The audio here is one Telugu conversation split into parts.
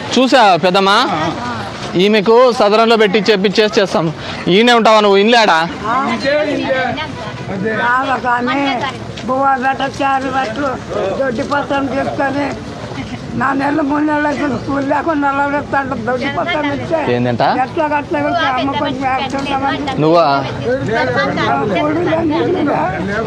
చూసా పెద్దమ్మా ఈమెకు సదరంలో పెట్టి చెప్పించేసి చేస్తాం ఈయనే ఉంటావా నువ్వు ఇన్లాడా బాగా కానీ బువ్వ బెట్ట చారు బట్టు దొడ్డి పత్రం చెప్పుకొని నా నెలలు మూడు నెలలకు స్కూల్ లేకుండా నిలబెడతాడు దొడ్డి పత్రం ఇస్తే ఏందంట ఎట్లా గట్ల పెడితే అమ్మ కొంచెం యాక్సిడెంట్ అవ్వాలి. నువ్వా ఆ పొడి అన్నిటిగా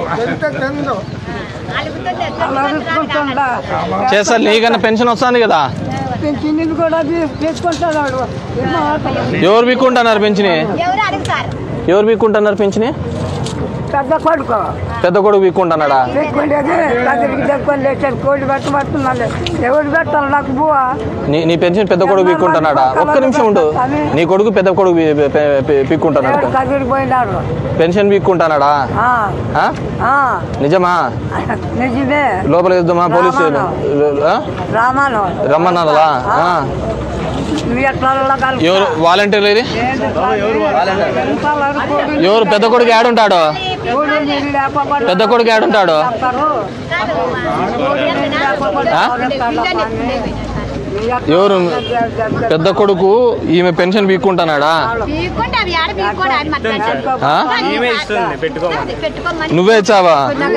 అలా తీసుకుంటుండా చేస్తా నీకన్నా పెన్షన్ వస్తుంది కదా పింఛన్ కూడా తీ- తీసుకుంటాడు వాడు ఏమో ఎవరు బీక్కుంటున్నారు పెంచిని ఎవరు అడుగుతారు ఎవరు బీక్కుంటున్నారు పెంచిని పెద్ద కొడుకు పెద్ద కొడుకు బీక్కుంటున్నాడా పెట్టుకునేది దగ్గరికి దగ్గర లేచాడు కోడి పెట్టబడుతున్నాడు ఎవరు పెట్టాలి నాకు బువ్వ నీ నీ పెన్షన్ పెద్ద కొడుకు పీక్కుంటున్నాడా ఒక్క నిమిషం ఉండు నీ కొడుకు పెద్ద కొడుకు పీ- పీ- పీ- పీక్కుంటున్నాడు ఎవరు కదిరి పోయినాడు పెన్షన్ పీక్కుంటున్నాడా ఆ, ఆ? ఆ, నిజమా నిజమే లోపల ఇద్దామా పోలీసు ఆ? రామాను రమ్మన్నారా ఆ. మీ ఎట్లా కలుపు ఎవరు వాలంటీర్లు ఇది ఎవరు పెద్ద కొడుకు ఏడుంటాడు పెద్ద కొడుకు ఏడుంటాడు ఆ? ఎవరు పెద్ద కొడుకు ఈమె పెన్షన్ పీక్కుంటున్నాడా పీక్కుంటే అవి ఆడ పీక్కోడు అని మాట్లాడారు ఆ? ఈమె ఇస్తుంది పెట్టుకోమని పెట్టుకోమని నువ్వే ఇచ్చావా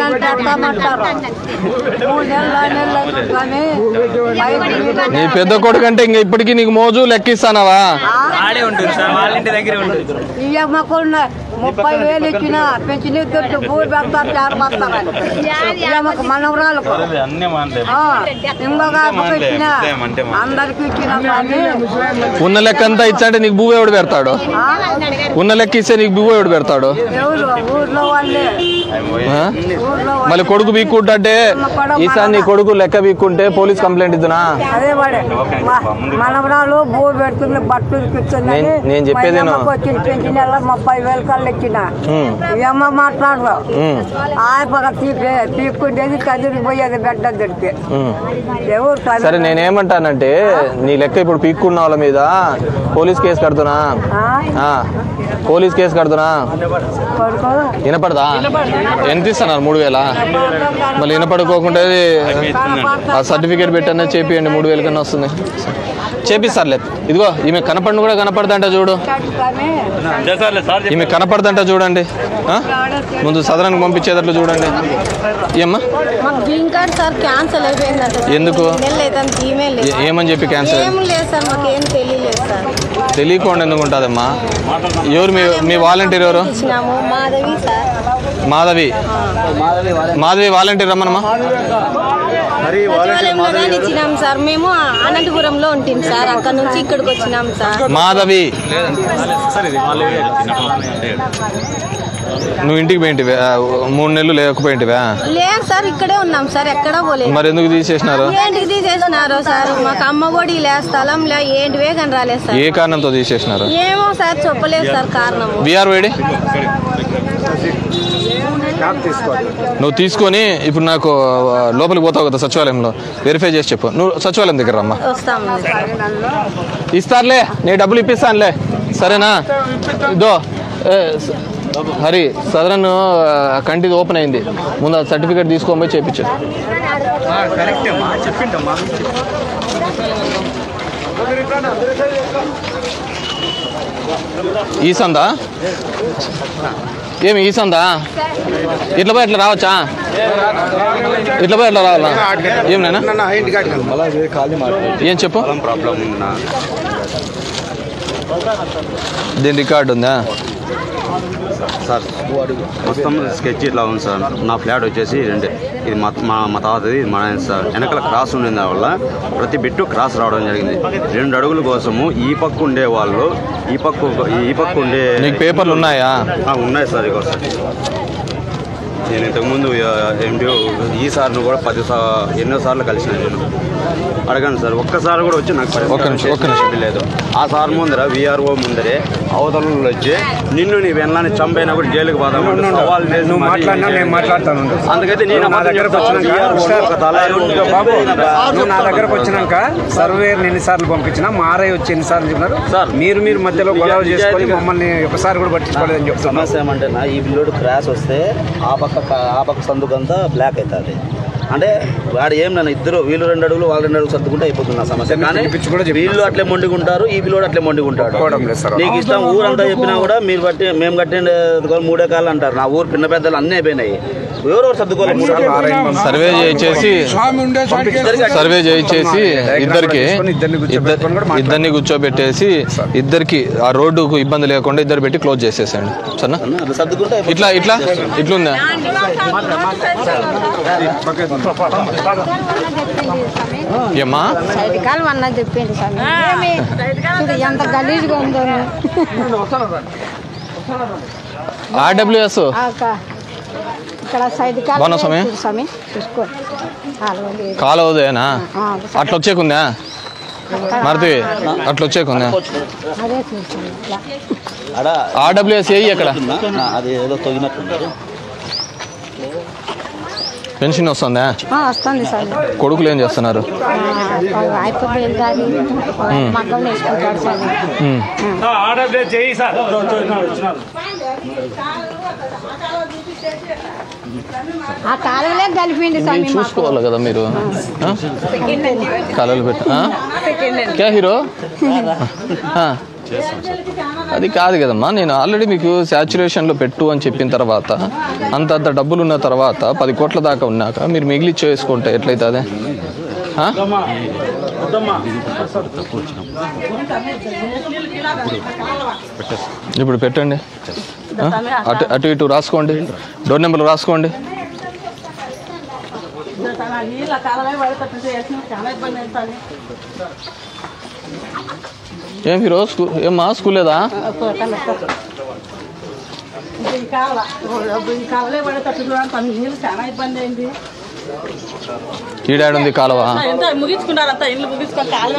నీ పెద్ద కొడుకు అంటే ఇంక ఇప్పటికీ నీకు మోజు లెక్కిస్తానవా ఆడే ఉంటుంది సార్ వాళ్ళ ఇంటి దగ్గరే ఉంటుంది ఇయ్యమ్మకున్న ముప్పై వేలు ఇచ్చిన పెంచిన దొడ్డు భూమి పెడతారు చారు పడతారు ఇయ్యమ్మకు మనవరాలకు అన్నీ మానలే ఆ, ఇంకొక అప్పకు ఇచ్చిన అందరికి ఇచ్చిన కానీ ఉన్న లెక్క అంతా ఇచ్చంటే నీకు భూ ఎవడు పెడతాడు ఉన్న లెక్క ఇస్తే నీకు భూ ఎవడు పెడతాడు ఎవరు ఊర్లో వాళ్ళే ఆ? ఊర్లో మళ్ళీ కొడుకు బీక్కుంటే ఈసారి నీ కొడుకు లెక్క బీక్కుంటే పోలీస్ కంప్లైంట్ ఇద్దునా అదే వాడే మా- మనవరాలు భూ పెడుతుంది బట్టలు ఇప్పించిందని నేను- నేను చెప్పేది విను. వచ్చిన పెంచిన నెల ముప్పై వేలు కళ్ళు ఇచ్చిన ఉమ్. ఈ అమ్మ మాట్లాడరు ఉమ్, ఆ పక్క తీపే తీసుకుంటేది కదిరి పోయేది గడ్డ దొరికి ఉమ్. ఎవరు కదిరి- సరే నేనేమంటానంటే నీ లెక్క ఇప్పుడు పీక్కున్న వాళ్ళ మీద పోలీస్ కేసు కడుతున్నా ఆ? ఆ, పోలీస్ కేసు కడుతున్నా కొడుకు వినపడదా ఎంత ఇస్తున్నారు మూడు వేల మళ్ళీ వినపడుకోకుండా ఆ సర్టిఫికేట్ పెట్టన్నా చేపియండి మూడు వేల కన్నా వస్తుంది చేపిస్తారులే ఇదిగో ఈమె కనపడిన కూడా కనపడదంట చూడు కానీ చేస్తారులే సార్ ఈమె కనపడదంట చూడండి ఆ? ముందు సదరానికి పంపించేటట్లు చూడండి ఏమ్మా మాకు గ్రీన్ కార్డ్ సార్ క్యాన్సిల్ అయిపోయిందంట సార్. ఎందుకు? నెల అవుతుంది ఈమెయిల్ లేదు ఏ- ఏమని చెప్పి క్యాన్సిల్ ఏం లేదు సార్ మాకు ఏం తెలియలేదు సార్ తెలియకుండా ఎందుకు ఉంటుందమ్మా ఎవరు మీ మీ వాలంటీర్ ఎవరు ఇచ్చినాము మాధవి సార్ మాధవి మాధవి వాలంటీర్ రమ్మనమ్మా సచివాలయంలోనే ఇచ్చినాం సార్ మేము అనంతపురంలో ఉంటాం సార్ అక్కడ నుంచి ఇక్కడికి వచ్చినాం సార్ మాధవి నువ్వు ఇంటికి పోయింటివా మూడు నెలలు లేకపోయింటివా లేదు సార్ ఇక్కడే ఉన్నాం సార్ ఎక్కడా పోలేదు మరి ఎందుకు తీసేసినారు ఏంటికి తీసేసినారు సార్ మాకు అమ్మ ఒడి లే స్థలం లే ఏంటివే కానీ రాలేదు సార్ ఏ కారణంతో తీసేసినారు ఏమో సార్ చెప్పలేదు సార్ కారణము బీఆర్ వేడి నువ్వు తీసుకొని ఇప్పుడు నాకు ఆ, లోపలికి పోతావు కదా సచివాలయంలో వెరిఫై చేసి చెప్పు నువ్వు సచివాలయం దగ్గర రమ్మా వస్తాము ఇస్తారులే నేను డబ్బులు ఇప్పిస్తానులే సరేనా ఇదో ఏ, స- హరి సదరన్ ఆ, కంటిది ఓపెన్ అయింది ముందు ఆ సర్టిఫికేట్ తీసుకొని పోయి చేపించు కరెక్ట్ అమ్మా చెప్పింటమ్మా ఈ సందా ఏమి ఈ సందా ఇట్లా పోయి ఇట్లా రావచ్చా ఇట్లా పోయి ఇట్లా రావాలా ఏం నాయనా ఏం చెప్పు ప్రాబ్లం ఉందా దీని రికార్డు ఉందా సార్ మొత్తం స్కెచ్ ఇట్లా ఉంది సార్ నా ఫ్లాట్ వచ్చేసి రెండు ఇది మా మా మా తాతది ఇది మా నాయన సార్ వెనకాల క్రాస్ ఉండింది వల్ల ప్రతి బిట్టు క్రాస్ రావడం జరిగింది రెండు అడుగుల కోసము ఈ పక్క ఉండే వాళ్ళు ఈ పక్క ఈ పక్క ఉండే నీకు పేపర్లు ఉన్నాయా ఆ, ఉన్నాయి సార్ ఇగో సార్ నేను ఇంతకుముందు ఏంటి ఈ సార్ను కూడా పది సా ఎన్నో సార్లు కలిసిన నేను అడగండి సార్ ఒక్కసారి కూడా వచ్చి నాకు పరిష్కారం ఒక్క నిమిషం, ఒక్క చేసి నిమిషం. లేదు ఆ సార్ ముందర విఆర్ఓ ముందరే అవతల వచ్చి నిన్ను నీ వెనలాన్ని చంపైనా కూడా జైలుకి పోదామంటే సవాల్ చేసి నువ్వు మరీ మాట్లాడినా నేను మాట్లాడతాను ఉండు. అందుకైతే నేను నువ్వు నా దగ్గరకు వచ్చినాక ఒక తల బాబు నువ్వు నా దగ్గరకు వచ్చినాక సర్వేర్ ఎన్నిసార్లు పంపించినా మారై వచ్చి ఎన్నిసార్లు చెప్పినారు సార్, మీరు మీరు మధ్యలో గొడవ చేసుకొని నిజాయితీగా- మమ్మల్ని ఒకసారి కూడా పట్టించుకోలేదని చెప్తున్నారు సమస్య ఏమంటే నా ఈ బిల్లుడు క్రాష్ వస్తే ఆ పక్క ఆ పక్క సందుకంతా బ్లాక్ అవుతుంది అంటే వాడు ఏం నన్ను ఇద్దరు వీళ్ళు రెండు అడుగులు వాళ్ళు రెండు అడుగులు సర్దుకుంటే అయిపోతుంది ఆ సమస్య కానీ పిలిపించి కూడా చెప్పినా. వీళ్ళు అట్లే మొండిగుంటారు ఈ పిల్లోడు అట్లే మొండిగుంటాడు ఒప్పుకోవడం లేదు సార్. నీకు ఇష్టం ఊరంతా చెప్పినా కూడా మీరు కట్టి మేము కట్టిన మూడే కాళ్ళు అంటారు నా ఊరు పిన్న పెద్దలు అన్నీ అయిపోయినాయి ఎవరెవరు సర్దుకోవాలి మూడు సార్లు ఆరైన పంపి- సర్వే చేయించేసి సర్వే చేయించేసి ఇద్దరికి ఇద్దరిని కూర్చోబెట్టుకొని కూడా మాట్లాడాలి. ఇద్దరిని కూర్చోబెట్టేసి ఇద్దరికి ఆ రోడ్డుకు ఇబ్బంది లేకుండా ఇద్దరు పెట్టి క్లోజ్ చేసేసండి సరేనా అట్లా సర్దుకుంటే అయిపోతుంది. ఇట్లా ఇట్లా ఇట్లుందా ఏమ్మా సైడ్ కాలం అన్న చెప్పింది స్వామి చూడు ఎంత గలీజ్గా ఉందో ఆర్డబ్ల్యూఎస్ ఆ అక్క. ఇక్కడ సైడ్ కాలం బాగున్నా స్వామి? చూడు స్వామి చూసుకో కాలువ లేదు. కాలవదేనా ఆ, అట్లా వచ్చేకుందా మారుతి అట్లా వచ్చేకుందా అదే చూస్తాను ఇట్లా ఆడ ఆర్డబ్ల్యూఎస్ ఏ అక్కడ నా- అది ఏదో తొగినట్టుంటారు పెన్షన్ వస్తుందా ఆ, వస్తుంది స్వామి కొడుకులు ఏం చేస్తున్నారు అయిపోయి వెళ్తారు మగ్గం వేసుకుంటాడు స్వామి ఉమ్. ఆ కాలువలే కలిపిండి ఇవి స్వామి మాకు. చూసుకోవాలి కదా మీరు ఆ? కలలు పెట్ట ఆ? క్యా హీరో ఆ. అది కాదు కదమ్మా నేను ఆల్రెడీ మీకు శాచురేషన్లో పెట్టు అని చెప్పిన తర్వాత అంత అంత డబ్బులు ఉన్న తర్వాత పది కోట్ల దాకా ఉన్నాక మీరు మిగిలి చేసుకుంటే ఎట్లయితే అదే ఆ? ఇప్పుడు పెట్టండి ఆ? అటు అటు ఇటు రాసుకోండి డోర్ నెంబర్ రాసుకోండి ఏం హీరో స్కూల్ ఏమ్మా స్కూల్ లేదా ఈడాడుంది కాలువ ముగించుకున్నారంతా ఇల్లు ముగించుకొని కాలువ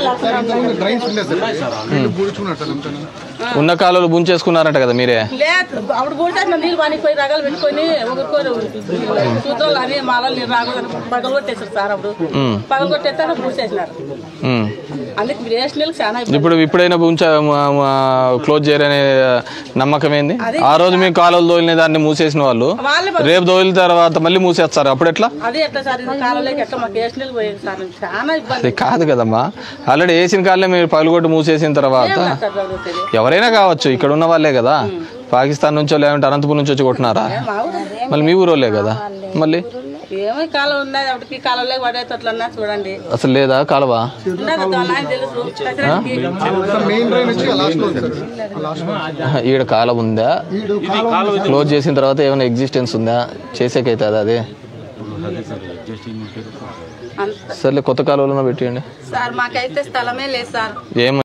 ఉన్న కాలువలు బుంచేసుకున్నారంట కదా మీరే లేదు అప్పుడు కూడా నీళ్ళు పానిపోయి రగాలు పెట్టుకొని ఒకరికొరు సూత్రాలు అని మాలలు నీళ్ళు రాకూడదు పగలు కొట్టేసారు సార్ అప్పుడు ఉమ్, పగలు కొట్టేస్తే పూసేసినారు ఉమ్. అందుకే వేస్ట్ నీళ్ళకి చాలా ఇబ్బంది. ఇప్పుడు ఇప్పుడైనా ఉంచ క్లోజ్ చేయరనే నమ్మకం ఏంది ఆ రోజు మేము కాలువలు దోలిన దాన్ని మూసేసిన వాళ్ళు వాళ్ళే రేపు దోలిన తర్వాత మళ్ళీ మూసేస్తారు అప్పుడు ఎట్లా అది ఎట్లా సార్ ఇది కాలంలోకి ఎట్లా మాకు వేస్ట్ నీళ్ళు పోయేది సార్ చాలా ఇబ్బంది అది కాదు కదమ్మా ఆల్రెడీ వేసిన కాళ్ళే మీరు పగలగొట్టి మూసేసిన తర్వాత ఏం సార్ జరుగుతుంది ఎవరైనా కావచ్చు ఇక్కడ ఉన్న వాళ్ళే కదా పాకిస్తాన్ నుంచో లేదంటే అనంతపురం నుంచి వచ్చి కొట్టినారా మా ఊరు మళ్ళీ మీ ఊరోళ్ళే కదా మళ్ళీ ఏమో కాలం ఉన్నాయి అప్పటికి కాలంలో పడేటట్లన్నా చూడండి అసలు లేదా కాలువ ఉన్నది కదా, నాకు తెలుసు ప్రజలకి ఈడ కాలం ఉందా క్లోజ్ చేసిన తర్వాత ఏమైనా ఎగ్జిస్టెన్స్ ఉందా చేసేకైతే అది అంత సర్లే కొత్త కాలువలో పెట్టేయండి సార్ మాకైతే స్థలమే లేదు సార్ ఏం